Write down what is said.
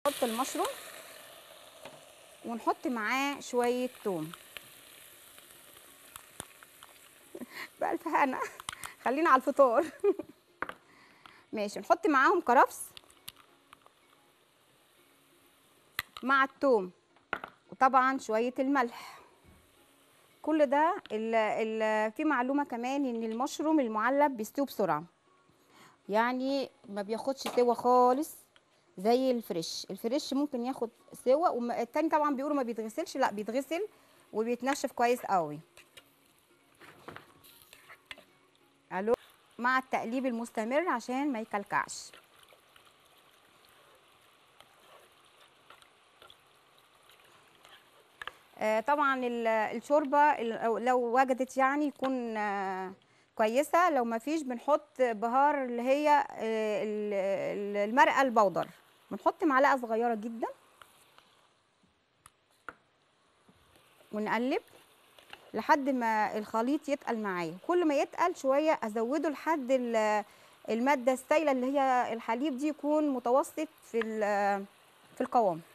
نحط المشروم ونحط معاه شويه توم بألف هنا خلينا على الفطار ماشي نحط معاهم كرفس مع التوم وطبعا شويه الملح كل ده ال ال في معلومه كمان ان المشروم المعلب بيستوي بسرعه يعني ما بياخدش سوا خالص زي الفريش الفريش ممكن ياخد سوا والتاني طبعا بيقولوا ما بيتغسلش لا بيتغسل وبيتنشف كويس قوي الو مع التقليب المستمر عشان ما يكلكعش آه، طبعا ال- الشوربه ال- لو وجدت يعني يكون آه، كويسه لو ما فيش بنحط بهار اللي هي آه، ال- ال- المرقه البودر بنحط معلقه صغيره جدا ونقلب لحد ما الخليط يتقل معايا كل ما يتقل شويه ازوده لحد ال- الماده السائله اللي هي الحليب دي يكون متوسط في ال- في القوام